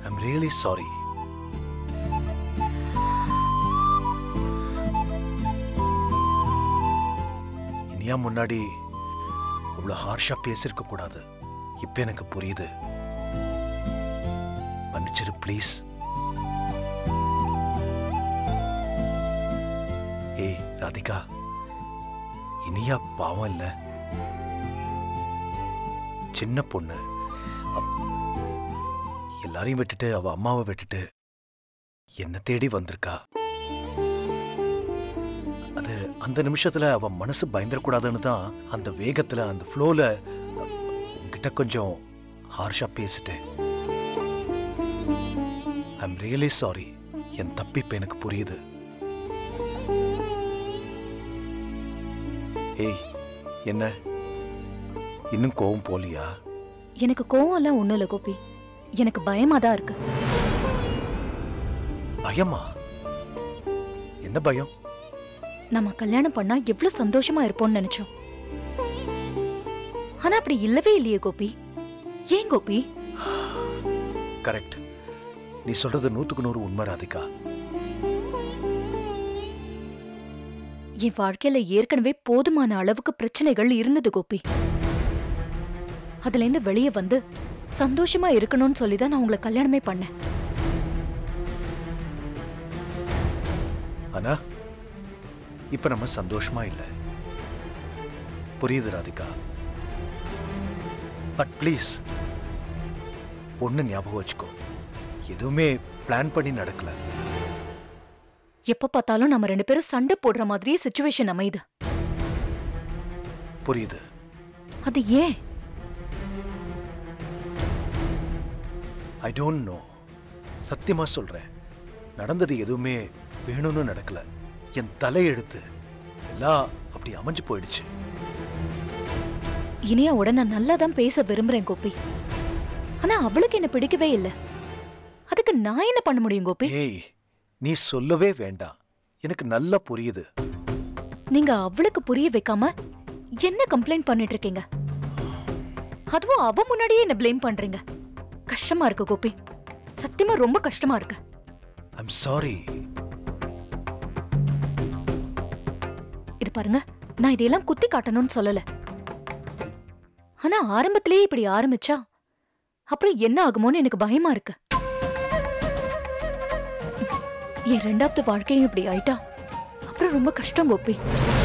I'm really sorry Iniya முன்னாடி அவ்வளவு ஹார்ஷா பேசியிருக்க கூடாது இப்ப எனக்கு புரியுது மன்னிச்சிரு ப்ளீஸ் ஏய் ராதிகா இனியா பாவம் இல்ல சின்ன பொண்ணு அப்- எல்லாரையும் விட்டுட்டு அவ அம்மாவை விட்டுட்டு என்ன தேடி வந்திருக்கா அது அந்த நிமிஷத்துல அவ மனசு பயந்துடக்கூடாதுன்னு தான் அந்த வேகத்துல அந்த ஃப்ளோல உன்கிட்ட கொஞ்சம் ஹார்ஷா பேசிட்டேன் ஐம் ரியலி சாரி என் தப்பு இப்ப எனக்கு புரியுது ஏய் என்ன இன்னும் கோவம் போலியா எனக்கு கோவம் எல்லாம் ஒண்ணும் இல்ல கோபி எனக்கு பயமா தான் இருக்கு பயமா என்ன பயம் நம்ம கல்யாணம் பண்ணா எவ்வளவு சந்தோஷமா இருப்போம்னு நினைச்சோம் ஆனா அப்படி இல்லவே இல்லையே கோபி ஏன் கோபி கரெக்ட் நீ சொல்றது நூத்துக்கு நூறு உண்மை ராதிகா என் வாழ்க்கையில ஏற்கனவே போதுமான அளவுக்கு பிரச்சனைகள் இருந்தது கோபி அதுல இருந்து வெளியே வந்து சந்தோஷமா இருக்கணும்னு சொல்லி தான் நான் உங்களை கல்யாணமே பண்ணேன் ஆனா இப்ப நம்ம சந்தோஷமா இல்ல புரியுது ராதிகா பட் ப்ளீஸ் ஒண்ணு ஞாபகம் வச்சுக்கோ எதுவுமே பிளான் பண்ணி நடக்கல எப்ப பார்த்தாலும் நம்ம ரெண்டு பேரும் சண்டை போடுற மாதிரியே சுச்சுவேஷன் அமையுது புரியுது அது ஏன் ஐ டோன்ட் நோ சத்தியமா சொல்றேன் நடந்தது எதுவுமே வேணும்னு நடக்கல என் தலையெழுத்து எல்லாம் அப்படி அமைஞ்சு போயிடுச்சு இனியாவோட நான் நல்லா தான் பேச விரும்புறேன் கோபி ஆனா அவளுக்கு என்ன பிடிக்கவே இல்ல அதுக்கு நான் என்ன பண்ண முடியும் கோபி ஏய் நீ சொல்லவே வேண்டாம் எனக்கு நல்லா புரியுது நீங்க அவளுக்கு புரிய வைக்காம என்ன கம்ப்ளைண்ட் பண்ணிட்டு இருக்கீங்க அதுவும் அவ முன்னாடியே என்ன ப்ளேம் பண்றீங்க கஷ்டமா இருக்கு கோபி சத்தியமா ரொம்ப கஷ்டமா இருக்கு ஐம் சாரி இது பாருங்க நான் இதையெல்லாம் குத்தி காட்டணும்னு சொல்லல ஆனா ஆரம்பத்திலேயே இப்படி ஆரம்பிச்சா அப்புறம் என்ன ஆகுமோன்னு எனக்கு பயமா இருக்கு என் ரெண்டாவது வாழ்க்கையும் இப்படி ஆயிட்டா அப்புறம் ரொம்ப கஷ்டம் கோபி